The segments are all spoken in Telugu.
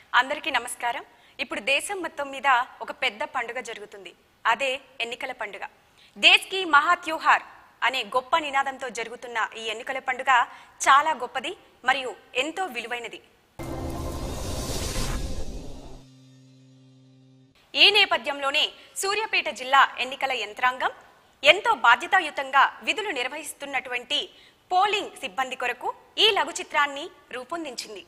అందరికీ నమస్కారం ఇప్పుడు దేశం మొత్తం మీద ఒక పెద్ద పండుగ జరుగుతుంది అదే ఎన్నికల పండుగ దేశ్ కి మహాత్యూహార్ అనే గొప్ప నినాదంతో జరుగుతున్న ఈ ఎన్నికల పండుగ చాలా గొప్పది మరియు ఎంతో విలువైనది ఈ నేపథ్యంలోనే సూర్యాపేట జిల్లా ఎన్నికల యంత్రాంగం ఎంతో బాధ్యతాయుతంగా విధులు నిర్వహిస్తున్నటువంటి పోలింగ్ సిబ్బంది కొరకు ఈ లఘు చిత్రాన్ని రూపొందించింది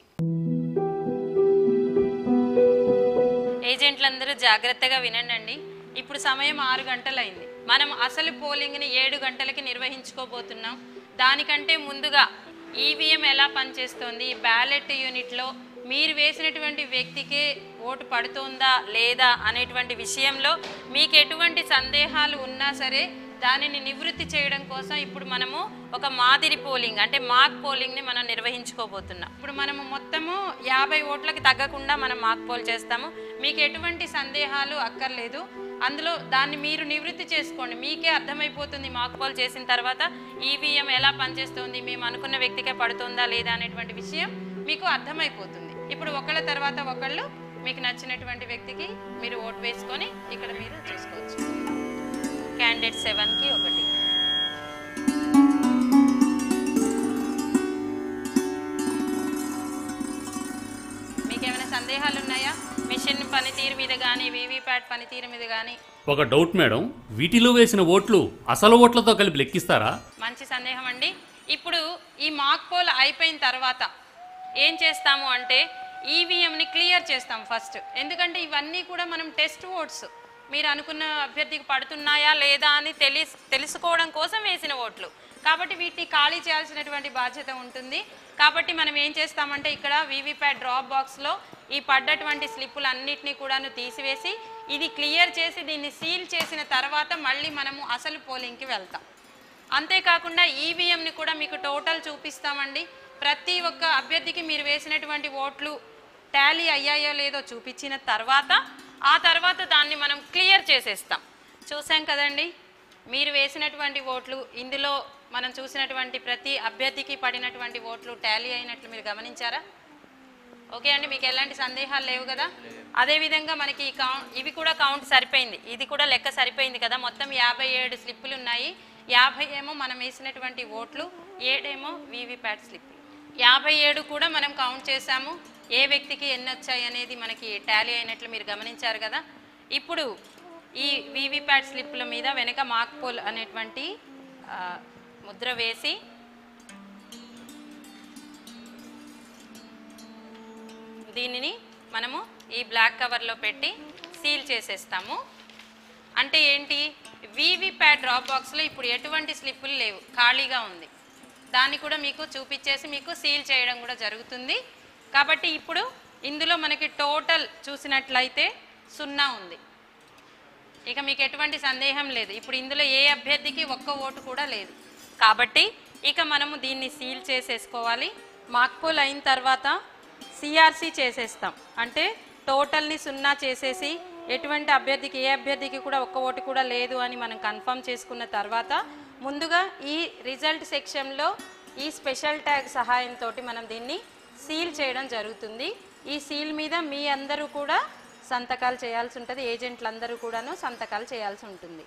ఏజెంట్లందరూ జాగ్రత్తగా వినండి ఇప్పుడు సమయం ఆరు గంటలైంది మనం అసలు పోలింగ్ని ఏడు గంటలకి నిర్వహించుకోబోతున్నాం దానికంటే ముందుగా ఈవీఎం ఎలా పనిచేస్తోంది బ్యాలెట్ యూనిట్లో మీరు వేసినటువంటి వ్యక్తికే ఓటు పడుతోందా లేదా అనేటువంటి విషయంలో మీకు ఎటువంటి సందేహాలు ఉన్నా సరే దానిని నివృత్తి చేయడం కోసం ఇప్పుడు మనము ఒక మాదిరి పోలింగ్ అంటే మాక్ పోలింగ్ని మనం నిర్వహించుకోబోతున్నాం ఇప్పుడు మనము మొత్తము యాభై ఓట్లకి తగ్గకుండా మనం మాక్ పోల్ చేస్తాము మీకు ఎటువంటి సందేహాలు అక్కర్లేదు అందులో దాన్ని మీరు నివృత్తి చేసుకోండి మీకే అర్థమైపోతుంది మాక్ పోల్ చేసిన తర్వాత ఈవీఎం ఎలా పనిచేస్తుంది మేము అనుకున్న వ్యక్తికే పడుతుందా లేదా అనేటువంటి విషయం మీకు అర్థమైపోతుంది ఇప్పుడు ఒకళ్ళ తర్వాత ఒకళ్ళు మీకు నచ్చినటువంటి వ్యక్తికి మీరు ఓటు వేసుకొని ఇక్కడ మీరు చూసుకోవచ్చు క్యాండిడేట్ సెవెన్కి ఒకటి మీకు ఏమైనా సందేహాలు ఉన్నాయా మిషన్ పనితీరు మీద కానీ వీవీప్యాట్ పనితీరు మీద కానీ ఒక డౌట్ మేడం వీటిలో వేసిన ఓట్లు అసలు ఓట్లతో కలిపి లెక్కిస్తారా మంచి సందేహం అండి ఇప్పుడు ఈ మాక్ పోల్ అయిపోయిన తర్వాత ఏం చేస్తాము అంటే ఈవీఎంని క్లియర్ చేస్తాం ఫస్ట్ ఎందుకంటే ఇవన్నీ కూడా మనం టెస్ట్ ఓట్స్ మీరు అనుకున్న అభ్యర్థికి పడుతున్నాయా లేదా అని తెలి తెలుసుకోవడం కోసం వేసిన ఓట్లు కాబట్టి వీటిని ఖాళీ చేయాల్సినటువంటి బాధ్యత ఉంటుంది కాబట్టి మనం ఏం చేస్తామంటే ఇక్కడ వీవీప్యాట్ డ్రాప్ బాక్స్లో ఈ పడ్డటువంటి స్లిప్పులు అన్నిటినీ కూడాను తీసివేసి ఇది క్లియర్ చేసి దీన్ని సీల్ చేసిన తర్వాత మళ్ళీ మనము అసలు పోలింగ్కి వెళ్తాం అంతేకాకుండా ఈవీఎంని కూడా మీకు టోటల్ చూపిస్తామండి ప్రతి ఒక్క అభ్యర్థికి మీరు వేసినటువంటి ఓట్లు టాలీ అయ్యాయో లేదో చూపించిన తర్వాత ఆ తర్వాత దాన్ని మనం క్లియర్ చేసేస్తాం చూసాం కదండి మీరు వేసినటువంటి ఓట్లు ఇందులో మనం చూసినటువంటి ప్రతి అభ్యర్థికి పడినటువంటి ఓట్లు టాలీ అయినట్లు మీరు గమనించారా ఓకే అండి మీకు ఎలాంటి సందేహాలు లేవు కదా అదేవిధంగా మనకి ఈ కౌంట్ ఇవి కూడా కౌంట్ సరిపోయింది ఇది కూడా లెక్క సరిపోయింది కదా మొత్తం యాభై ఏడు స్లిప్పులు ఉన్నాయి యాభై ఏమో మనం వేసినటువంటి ఓట్లు ఏడేమో వీవీప్యాట్ స్లిప్పులు యాభై ఏడు కూడా మనం కౌంట్ చేశాము ఏ వ్యక్తికి ఎన్ని వచ్చాయి అనేది మనకి టాలీ అయినట్లు మీరు గమనించారు కదా ఇప్పుడు ఈ వీవీప్యాట్ స్లిప్పుల మీద వెనక మాక్ పోల్ అనేటువంటి ఆ, ముద్ర వేసి దీనిని మనము ఈ బ్లాక్ కవర్లో పెట్టి సీల్ చేసేస్తాము అంటే ఏంటి వీవీప్యాట్ డ్రాప్ బాక్స్లో ఇప్పుడు ఎటువంటి స్లిప్పులు లేవు ఖాళీగా ఉంది దాన్ని కూడా మీకు చూపించేసి మీకు సీల్ చేయడం కూడా జరుగుతుంది కాబట్టి ఇప్పుడు ఇందులో మనకి టోటల్ చూసినట్లయితే సున్నా ఉంది ఇక మీకు ఎటువంటి సందేహం లేదు ఇప్పుడు ఇందులో ఏ అభ్యర్థికి ఒక్క ఓటు కూడా లేదు కాబట్టి ఇక మనము దీన్ని సీల్ చేసేసుకోవాలి మాక్పోల్ అయిన తర్వాత సిఆర్సి చేసేస్తాం అంటే టోటల్ని సున్నా చేసేసి ఎటువంటి అభ్యర్థికి ఏ అభ్యర్థికి కూడా ఒక్క ఓటు కూడా లేదు అని మనం కన్ఫర్మ్ చేసుకున్న తర్వాత ముందుగా ఈ రిజల్ట్ సెక్షన్లో ఈ స్పెషల్ ట్యాగ్ సహాయంతో మనం దీన్ని సీల్ చేయడం జరుగుతుంది ఈ సీల్ మీద మీ అందరూ కూడా సంతకాలు చేయాల్సి ఉంటుంది ఏజెంట్లు అందరూ కూడాను సంతకాలు చేయాల్సి ఉంటుంది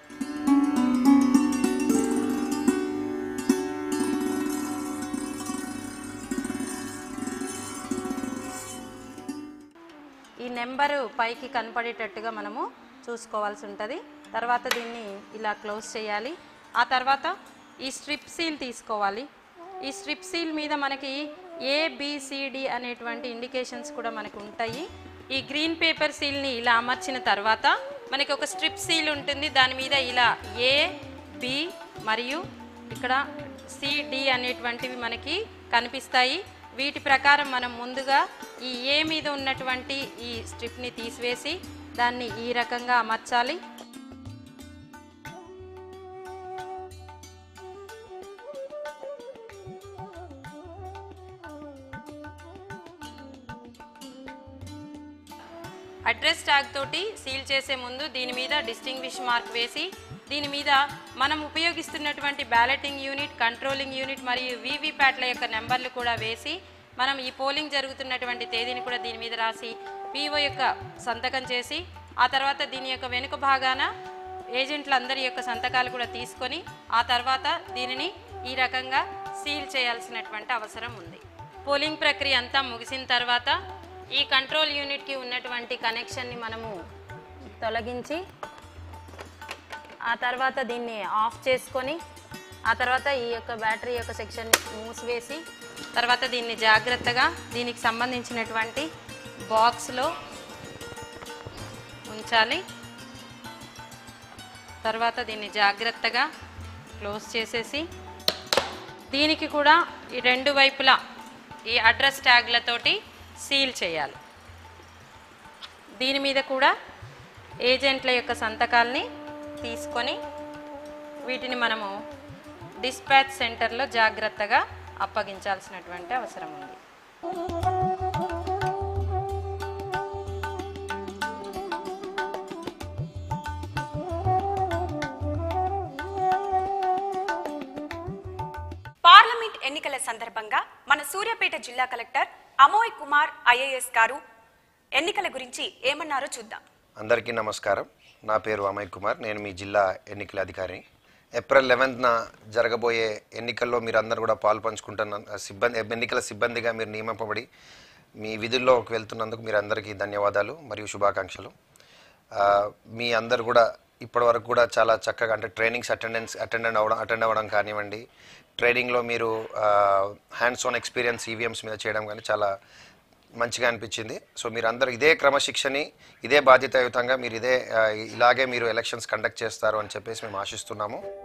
ఈ నెంబరు పైకి కనపడేటట్టుగా మనము చూసుకోవాల్సి ఉంటుంది తర్వాత దీన్ని ఇలా క్లోజ్ చేయాలి ఆ తర్వాత ఈ స్ట్రిప్ సీల్ తీసుకోవాలి ఈ స్ట్రిప్ సీల్ మీద మనకి ఏబిసిడి అనేటువంటి ఇండికేషన్స్ కూడా మనకు ఉంటాయి ఈ గ్రీన్ పేపర్ సీల్ని ఇలా అమర్చిన తర్వాత మనకి ఒక స్ట్రిప్ సీల్ ఉంటుంది దాని మీద ఇలా ఏ బి మరియు ఇక్కడ సిడి అనేటువంటివి మనకి కనిపిస్తాయి వీటి ప్రకారం మనం ముందుగా ఈ ఏ మీద ఉన్నటువంటి ఈ స్ట్రిప్ని తీసివేసి దాన్ని ఈ రకంగా అమర్చాలి అడ్రస్ ట్యాగ్ తోటి సీల్ చేసే ముందు దీని మీద డిస్టింగ్విష్ మార్క్ వేసి దీని మీద మనం ఉపయోగిస్తున్నటువంటి బ్యాలెటింగ్ యూనిట్ కంట్రోలింగ్ యూనిట్ మరియు వీవీప్యాట్ల యొక్క నెంబర్లు కూడా వేసి మనం ఈ పోలింగ్ జరుగుతున్నటువంటి తేదీని కూడా దీని మీద రాసి పీఓ యొక్క సంతకం చేసి ఆ తర్వాత దీని యొక్క వెనుక భాగాన ఏజెంట్లందరి యొక్క సంతకాలు కూడా తీసుకొని ఆ తర్వాత దీనిని ఈ రకంగా సీల్ చేయాల్సినటువంటి అవసరం ఉంది పోలింగ్ ప్రక్రియ అంతా ముగిసిన తర్వాత ఈ కంట్రోల్ యూనిట్కి ఉన్నటువంటి కనెక్షన్ని మనము తొలగించి ఆ తర్వాత దీన్ని ఆఫ్ చేసుకొని ఆ తర్వాత ఈ యొక్క బ్యాటరీ యొక్క సెక్షన్ మూసివేసి తర్వాత దీన్ని జాగ్రత్తగా దీనికి సంబంధించినటువంటి బాక్స్లో ఉంచాలి తర్వాత దీన్ని జాగ్రత్తగా క్లోజ్ చేసేసి దీనికి కూడా ఈ రెండు వైపులా ఈ అడ్రస్ ట్యాగ్లతోటి సీల్ చేయాలి దీని మీద కూడా ఏజెంట్ల యొక్క సంతకాల్ని తీసుకొని వీటిని మనము డిస్పాచ్ సెంటర్లో జాగ్రత్తగా అప్పగించాల్సినటువంటి అవసరం ఉంది పార్లమెంట్ ఎన్నికల సందర్భంగా మన సూర్యాపేట జిల్లా కలెక్టర్ అమోయ్ కుమార్ ఐఏఎస్ గారు ఎన్నికల గురించి ఏమన్నారో చూద్దాం అందరికీ నమస్కారం నా పేరు అమయ్ కుమార్ నేను మీ జిల్లా ఎన్నికల అధికారి ఏప్రిల్ లెవెన్త్న జరగబోయే ఎన్నికల్లో మీరు అందరు కూడా పాలు పంచుకుంటున్న సిబ్బంది ఎన్నికల సిబ్బందిగా మీరు నియమింపబడి మీ విధుల్లోకి వెళ్తున్నందుకు మీరు అందరికీ ధన్యవాదాలు మరియు శుభాకాంక్షలు ఆ, మీ అందరు కూడా ఇప్పటి వరకు కూడా చాలా చక్కగా అంటే ట్రైనింగ్స్ అటెండెన్స్ అటెండ్ అవ్వడం అటెండ్ అవ్వడం కానివ్వండి ట్రైనింగ్లో మీరు హ్యాండ్స్ ఆన్ ఎక్స్పీరియన్స్ ఈవీఎంస్ మీద చేయడం కానీ చాలా మంచిగా అనిపించింది సో మీరు అందరూ ఇదే క్రమశిక్షణని ఇదే బాధ్యతాయుతంగా మీరు ఇదే ఆ, ఇలాగే మీరు ఎలక్షన్స్ కండక్ట్ చేస్తారు అని చెప్పేసి మేము ఆశిస్తున్నాము